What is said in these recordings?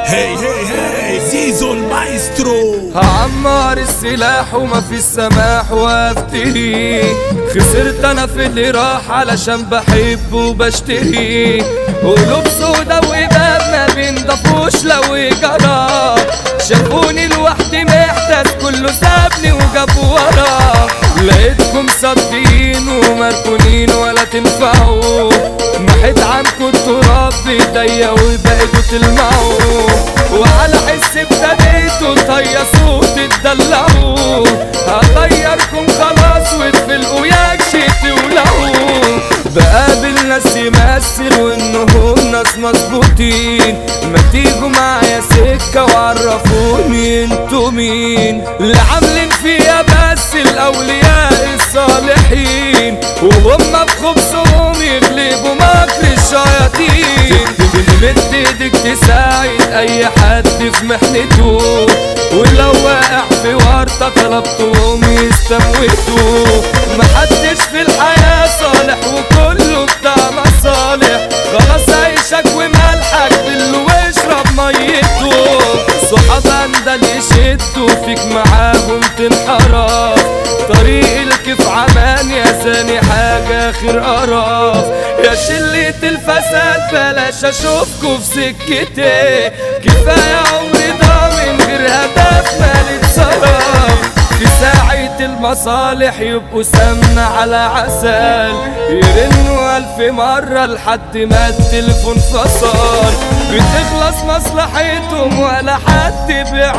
هي هي هي زيزو المايسترو هعمر السلاح وما في السماح وافتري خسرت انا في اللي راح علشان بحب وبشتري قلوب سودا وباب ما بينضفوش لو جرى شافوني لوحدي محتاج كله سابني وجاب ورا لقيتكم صادقين ومركونين ولا تنفعوا محيت عنكم التراب بايديا وبقيتوا تلمعوا وعلى حس ابتديتوا تهيصوا وتتدلعوا هغيركم خلاص وتفلقوا يكشي تولعوا بقابل ناس يمثل وانهم ناس مظبوطين ما تيجوا معايا سكة وعرفوني انتوا مين اللي عاملين فيها بس الاولياء الصالحين وهم بخبزهم يغلبوا مكر الشياطين تمد ايدك تساعد اي حد في محنته ولو واقع في ورطة طلبتهم يستموتوا محدش في الحياة صالح وكله بتاع مصالح خلاص عيشك وملحك بالله واشرب ميته صحاب اندل يشدوا فيك معاهم تنحرف طريق الكيف عمان يا ثاني حاجة خير قرف يا شلة الفساد بلاش اشوفكوا في سكتي كفاية عمري ده من غير هدف مالي اتصرف في ساعة المصالح يبقوا سمنة على عسل يرنوا ألف مرة لحد ما التليفون فصل بتخلص مصلحتهم ولا حد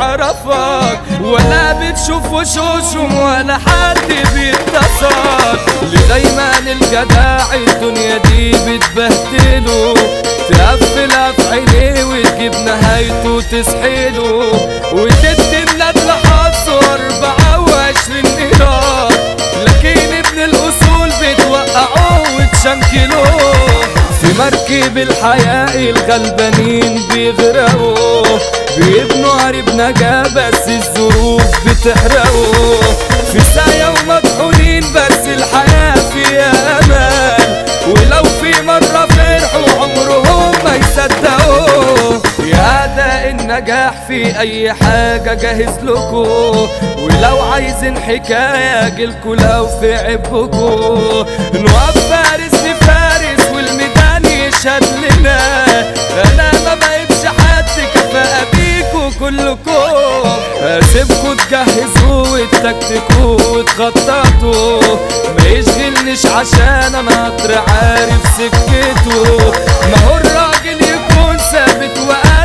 بيعرفك ولا بتشوف وشوشهم ولا حد بيتصل اللي دايما الجداع الدنيا دي بتبهدله تقفلها في عينيه وتجيب نهايته تسحله وتدي الندل حظه أربعة وعشرين قيراط لكن ابن الأصول بتوقعه وتشنكله في مركب الحياة الغلبانين بيغرقوا بيبنوا قريب نجاة بس الظروف بتحرقوا في ساية ومطحونين بس الحياة فيها أمان ولو في مرة فرحوا عمرهم ما يصدقوا يا أداء النجاح في أي حاجة جاهز لكم ولو عايزين حكاية جيلكوا لو في عبكوا نوقف فارس لفارس والميدان يشهد لنا أنا ما بقيتش حد كفاءة بيكوا كلكوا هسيبكوا تجهزوا وتكتكوا وتخططوا ما يشغلنيش عشان انا قطر عارف سكته ما هو الراجل يكون ثابت وقاعد